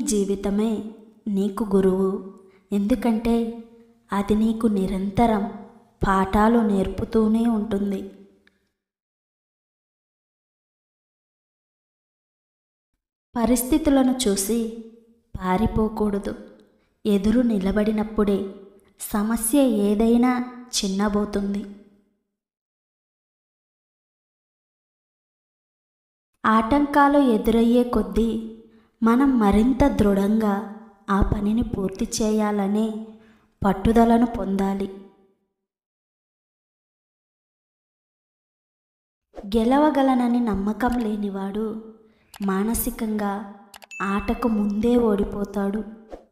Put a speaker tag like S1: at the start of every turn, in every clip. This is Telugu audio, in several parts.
S1: జీవితమే నీకు గురువు ఎందుకంటే అది నీకు నిరంతరం పాఠాలు నేర్పుతూనే ఉంటుంది పరిస్థితులను చూసి పారిపోకూడదు ఎదురు నిలబడినప్పుడే సమస్య ఏదైనా చిన్నబోతుంది ఆటంకాలు ఎదురయ్యే కొద్దీ మనం మరింత దృఢంగా ఆ పనిని పూర్తి చేయాలనే పట్టుదలను పొందాలి గెలవగలనని నమ్మకం లేనివాడు మానసికంగా ఆటకు ముందే ఓడిపోతాడు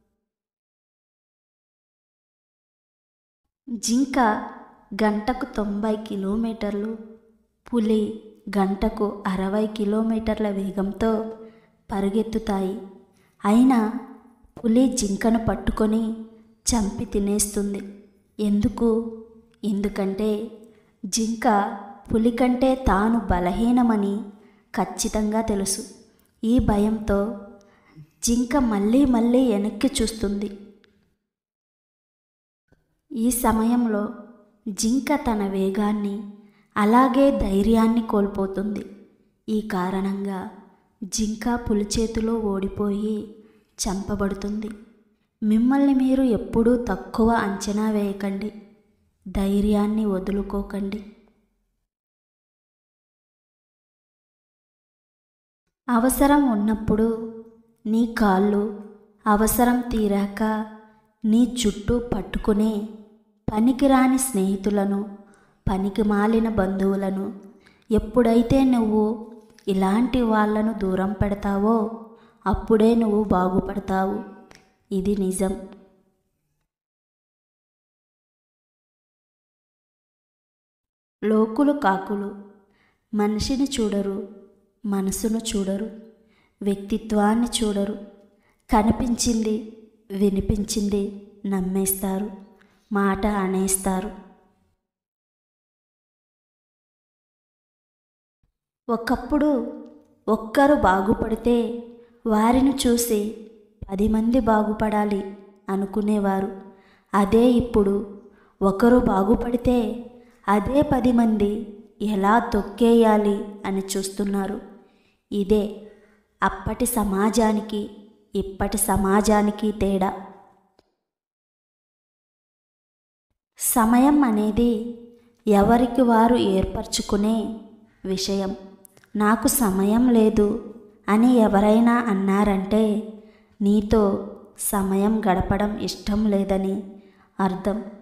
S1: జింక గంటకు తొంభై కిలోమీటర్లు పులి గంటకు అరవై కిలోమీటర్ల వేగంతో పరుగెత్తుతాయి అయినా పులి జింకను పట్టుకొని చంపి తినేస్తుంది ఎందుకు ఎందుకంటే జింక పులి కంటే తాను బలహీనమని ఖచ్చితంగా తెలుసు ఈ భయంతో జింక మళ్ళీ మళ్ళీ వెనక్కి చూస్తుంది ఈ సమయంలో జింక తన వేగాన్ని అలాగే ధైర్యాన్ని కోల్పోతుంది ఈ కారణంగా జింక పులి చేతిలో ఓడిపోయి చంపబడుతుంది మిమ్మల్ని మీరు ఎప్పుడూ తక్కువ అంచనా వేయకండి ధైర్యాన్ని వదులుకోకండి అవసరం ఉన్నప్పుడు నీ కాళ్ళు అవసరం తీరాక నీ చుట్టూ పట్టుకునే పనికిరాని స్నేహితులను పనికి మాలిన బంధువులను ఎప్పుడైతే నువ్వు ఇలాంటి వాళ్ళను దూరం పెడతావో అప్పుడే నువ్వు బాగుపడతావు ఇది నిజం లోకులు కాకులు మనిషిని చూడరు మనసును చూడరు వ్యక్తిత్వాన్ని చూడరు కనిపించింది వినిపించింది నమ్మేస్తారు మాట అనేస్తారు ఒకప్పుడు ఒక్కరు బాగుపడితే వారిని చూసి పది మంది బాగుపడాలి అనుకునేవారు అదే ఇప్పుడు ఒకరు బాగుపడితే అదే పది మంది ఎలా తొక్కేయాలి అని చూస్తున్నారు ఇదే అప్పటి సమాజానికి ఇప్పటి సమాజానికి తేడా సమయం అనేది ఎవరికి వారు ఏర్పరచుకునే విషయం నాకు సమయం లేదు అని ఎవరైనా అన్నారంటే నీతో సమయం గడపడం ఇష్టం లేదని అర్థం